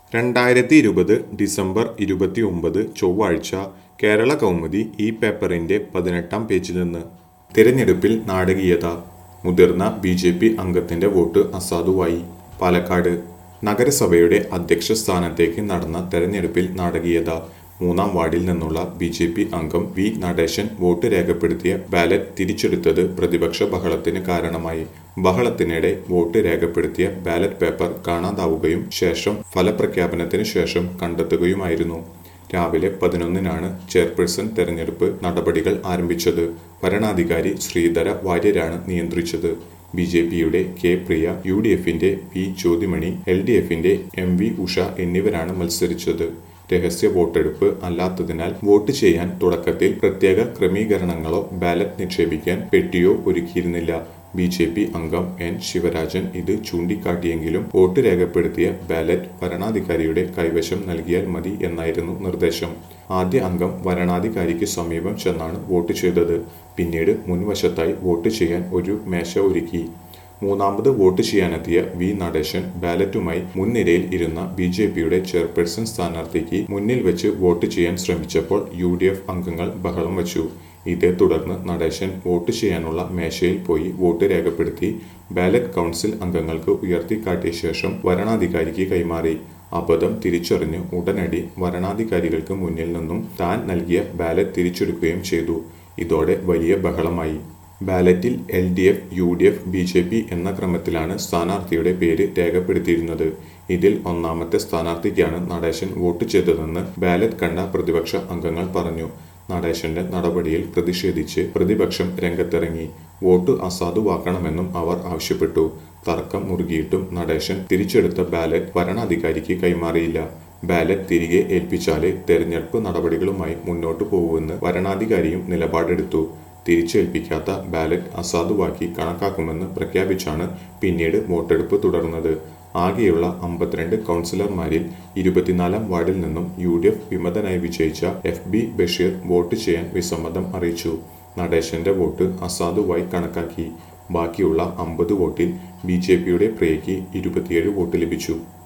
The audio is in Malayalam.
രണ്ടായിരത്തി ഇരുപത് ഡിസംബർ ഇരുപത്തി ഒമ്പത് ചൊവ്വാഴ്ച കേരള കൗമുദി ഈ പേപ്പറിന്റെ പതിനെട്ടാം പേജിൽ നിന്ന് തിരഞ്ഞെടുപ്പിൽ നാടകീയത മുതിർന്ന ബി ജെ പി അംഗത്തിന്റെ വോട്ട് അസാധുവായി പാലക്കാട് നഗരസഭയുടെ അധ്യക്ഷ സ്ഥാനത്തേക്ക് നടന്ന തെരഞ്ഞെടുപ്പിൽ നാടകീയത മൂന്നാം വാർഡിൽ നിന്നുള്ള ബി ജെ പി അംഗം വി നടേശൻ വോട്ട് രേഖപ്പെടുത്തിയ ബാലറ്റ് തിരിച്ചെടുത്തത് പ്രതിപക്ഷ ബഹളത്തിന് കാരണമായി ബഹളത്തിനിടെ വോട്ട് രേഖപ്പെടുത്തിയ ബാലറ്റ് പേപ്പർ കാണാതാവുകയും ശേഷം ഫലപ്രഖ്യാപനത്തിന് ശേഷം കണ്ടെത്തുകയുമായിരുന്നു രാവിലെ പതിനൊന്നിനാണ് ചെയർപേഴ്സൺ തെരഞ്ഞെടുപ്പ് നടപടികൾ ആരംഭിച്ചത് വരണാധികാരി ശ്രീധര വാര്യരാണ് നിയന്ത്രിച്ചത് ബി ജെ പിയുടെ കെ പ്രിയ യു ഡി എഫിന്റെ പി ജ്യോതിമണി എൽ ഡി എഫിന്റെ എം വി ഉഷ എന്നിവരാണ് മത്സരിച്ചത് രഹസ്യ വോട്ടെടുപ്പ് അല്ലാത്തതിനാൽ വോട്ട് ചെയ്യാൻ തുടക്കത്തിൽ പ്രത്യേക ക്രമീകരണങ്ങളോ ബാലറ്റ് നിക്ഷേപിക്കാൻ പെട്ടിയോ ഒരുക്കിയിരുന്നില്ല ബി ജെ പി അംഗം എൻ ശിവരാജൻ ഇത് ചൂണ്ടിക്കാട്ടിയെങ്കിലും വോട്ട് രേഖപ്പെടുത്തിയ ബാലറ്റ് വരണാധികാരിയുടെ കൈവശം നൽകിയാൽ മതി എന്നായിരുന്നു നിർദ്ദേശം ആദ്യ അംഗം വരണാധികാരിക്ക് സമീപം ചെന്നാണ് വോട്ട് ചെയ്തത് പിന്നീട് മുൻവശത്തായി വോട്ട് ചെയ്യാൻ ഒരു മേശ ഒരുക്കി മൂന്നാമത് വോട്ട് ചെയ്യാനെത്തിയ വി നടേശൻ ബാലറ്റുമായി മുൻനിരയിൽ ഇരുന്ന ബി ജെ പിയുടെ ചെയർപേഴ്സൺ സ്ഥാനാർത്ഥിക്ക് മുന്നിൽ വെച്ച് വോട്ട് ചെയ്യാൻ ശ്രമിച്ചപ്പോൾ യു ഡി എഫ് അംഗങ്ങൾ ബഹളം വച്ചു ഇതേ തുടർന്ന് നടേശൻ വോട്ട് ചെയ്യാനുള്ള മേശയിൽ പോയി വോട്ട് രേഖപ്പെടുത്തി ബാലറ്റ് കൗൺസിൽ അംഗങ്ങൾക്ക് ഉയർത്തിക്കാട്ടിയ ശേഷം വരണാധികാരിക്ക് കൈമാറി അബദ്ധം തിരിച്ചറിഞ്ഞ് ഉടനടി വരണാധികാരികൾക്ക് മുന്നിൽ നിന്നും താൻ നൽകിയ ബാലറ്റ് തിരിച്ചെടുക്കുകയും ചെയ്തു ഇതോടെ വലിയ ബഹളമായി ബാലറ്റിൽ L D F U D F B J P എന്ന ക്രമത്തിലാണ് സ്ഥാനാർത്ഥിയുടെ പേര് രേഖപ്പെടുത്തിയിരുന്നത് ഇതിൽ ഒന്നാമത്തെ സ്ഥാനാർത്ഥിക്കാണ് നടേശൻ വോട്ട് ചെയ്തതെന്ന് ബാലറ്റ് കണ്ട പ്രതിപക്ഷ അംഗങ്ങൾ പറഞ്ഞു നടേശന്റെ നടപടിയിൽ പ്രതിഷേധിച്ച് പ്രതിപക്ഷം രംഗത്തിറങ്ങി വോട്ട് അസാധുവാക്കണമെന്നും അവർ ആവശ്യപ്പെട്ടു തർക്കം മുറുകിയിട്ടും നടേശൻ തിരിച്ചെടുത്ത ബാലറ്റ് വരണാധികാരിക്ക് കൈമാറിയില്ല ബാലറ്റ് തിരികെ ഏൽപ്പിച്ചാലേ തെരഞ്ഞെടുപ്പ് നടപടികളുമായി മുന്നോട്ടു പോകുമെന്ന് വരണാധികാരിയും നിലപാടെടുത്തു തിരിച്ചേൽപ്പിക്കാത്ത ബാലറ്റ് അസാധുവാക്കി കണക്കാക്കുമെന്ന് പ്രഖ്യാപിച്ചാണ് പിന്നീട് വോട്ടെടുപ്പ് തുടർന്നത് ആകെയുള്ള അമ്പത്തിരണ്ട് കൗൺസിലർമാരിൽ ഇരുപത്തിനാലാം വാർഡിൽ നിന്നും യു ഡി എഫ് വിമതനായി വിജയിച്ച എഫ് ബി ബഷീർ വോട്ട് ചെയ്യാൻ വിസമ്മതം അറിയിച്ചു നടേശന്റെ വോട്ട് അസാധുവായി കണക്കാക്കി ബാക്കിയുള്ള അമ്പത് വോട്ടിൽ ബി ജെ പിയുടെ പ്രിയയ്ക്ക് ഇരുപത്തിയേഴ് വോട്ട് ലഭിച്ചു